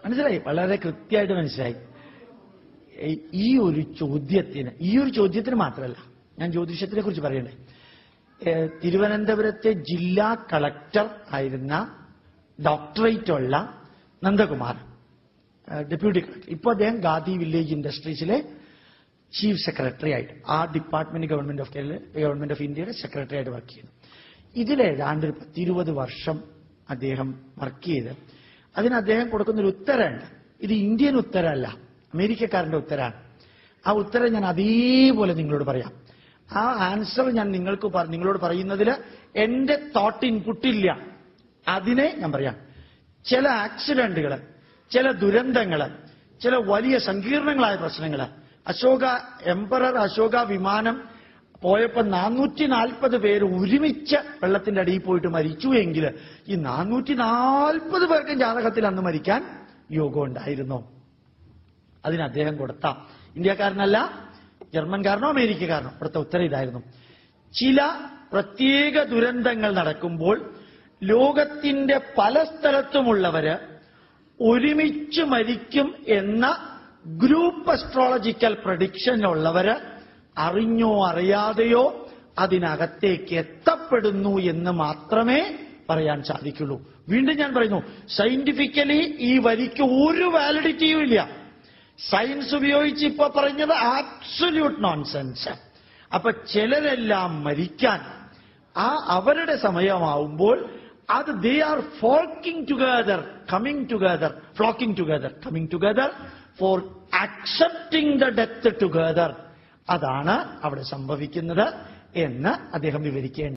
മനസ്സിലായി വളരെ കൃത്യമായിട്ട് മനസ്സിലായി ഈ- ഈ ഒരു ചോദ്യത്തിന് ഈ ഒരു ചോദ്യത്തിന് മാത്രമല്ല ഞാൻ ജ്യോതിഷത്തിനെ കുറിച്ച് പറയണ്ടേ ഏഹ് തിരുവനന്തപുരത്തെ ജില്ലാ കളക്ടർ ആയിരുന്ന ഡോക്ടറേറ്റ് ഉള്ള നന്ദകുമാർ ഏഹ് ഡെപ്യൂട്ടി കളക്ടർ ഇപ്പൊ അദ്ദേഹം ഗാന്ധി വില്ലേജ് ഇൻഡസ്ട്രീസിലെ ചീഫ് സെക്രട്ടറി ആയിട്ട് ആ department government of Kerala government of ഇന്ത്യയുടെ സെക്രട്ടറി ആയിട്ട് വർക്ക് ചെയ്യുന്നു ഇതിലേതാണ്ട് ഒരു പത്തിരുപത് വർഷം അദ്ദേഹം വർക്ക് ചെയ്ത് അതിന് അദ്ദേഹം കൊടുക്കുന്ന ഒരു ഉത്തരമുണ്ട് ഇത് ഇന്ത്യൻ ഉത്തരമല്ല അമേരിക്കക്കാരന്റെ ഉത്തരമാണ് ആ ഉത്തരം ഞാൻ അതേപോലെ നിങ്ങളോട് പറയാം ആ ആൻസർ ഞാൻ നിങ്ങൾക്ക് പറ- നിങ്ങളോട് പറയുന്നതിൽ എന്റെ തോട്ട് ഇൻപുട്ട് ഇല്ല അതിനെ ഞാൻ പറയാം ചില ആക്സിഡന്റുകൾ ചില ദുരന്തങ്ങൾ ചില വലിയ സങ്കീർണങ്ങളായ പ്രശ്നങ്ങൾ അശോക എംപറർ അശോക വിമാനം പോയപ്പോ നാനൂറ്റി നാൽപ്പത് പേര് ഒരുമിച്ച് വെള്ളത്തിന്റെ അടിയിൽ പോയിട്ട് മരിച്ചു എങ്കിൽ ഈ നാനൂറ്റി നാൽപ്പത് പേർക്കും ജാതകത്തിൽ അന്ന് മരിക്കാൻ യോഗം ഉണ്ടായിരുന്നോ അതിന് അദ്ദേഹം കൊടുത്ത ഇന്ത്യക്കാരനല്ല ജർമ്മൻകാരനോ അമേരിക്കക്കാരനോ കൊടുത്ത ഉത്തരം ഇതായിരുന്നു ചില പ്രത്യേക ദുരന്തങ്ങൾ നടക്കുമ്പോൾ ലോകത്തിന്റെ പല സ്ഥലത്തുമുള്ളവര് ഒരുമിച്ച് മരിക്കും എന്ന ഗ്രൂപ്പ് അസ്ട്രോളജിക്കൽ പ്രഡിക്ഷനുള്ളവര് അറിഞ്ഞോ അറിയാതെയോ അതിനകത്തേക്ക് എത്തപ്പെടുന്നു എന്ന് മാത്രമേ പറയാൻ സാധിക്കുള്ളൂ വീണ്ടും ഞാൻ പറയുന്നു സയന്റിഫിക്കലി ഈ വരിക്ക് ഒരു വാലിഡിറ്റിയും ഇല്ല സയൻസ് ഉപയോഗിച്ച് ഇപ്പൊ പറഞ്ഞത് ആബ്സൊല്യൂട്ട് നോൺസെൻസ് അപ്പൊ ചിലരെല്ലാം മരിക്കാൻ ആ അവരുടെ സമയമാവുമ്പോൾ അത് they are flocking together coming together flocking together coming together for accepting the death together അതാണ് അവിടെ സംഭവിക്കുന്നത് എന്ന് അദ്ദേഹം വിവരിക്കേണ്ടത്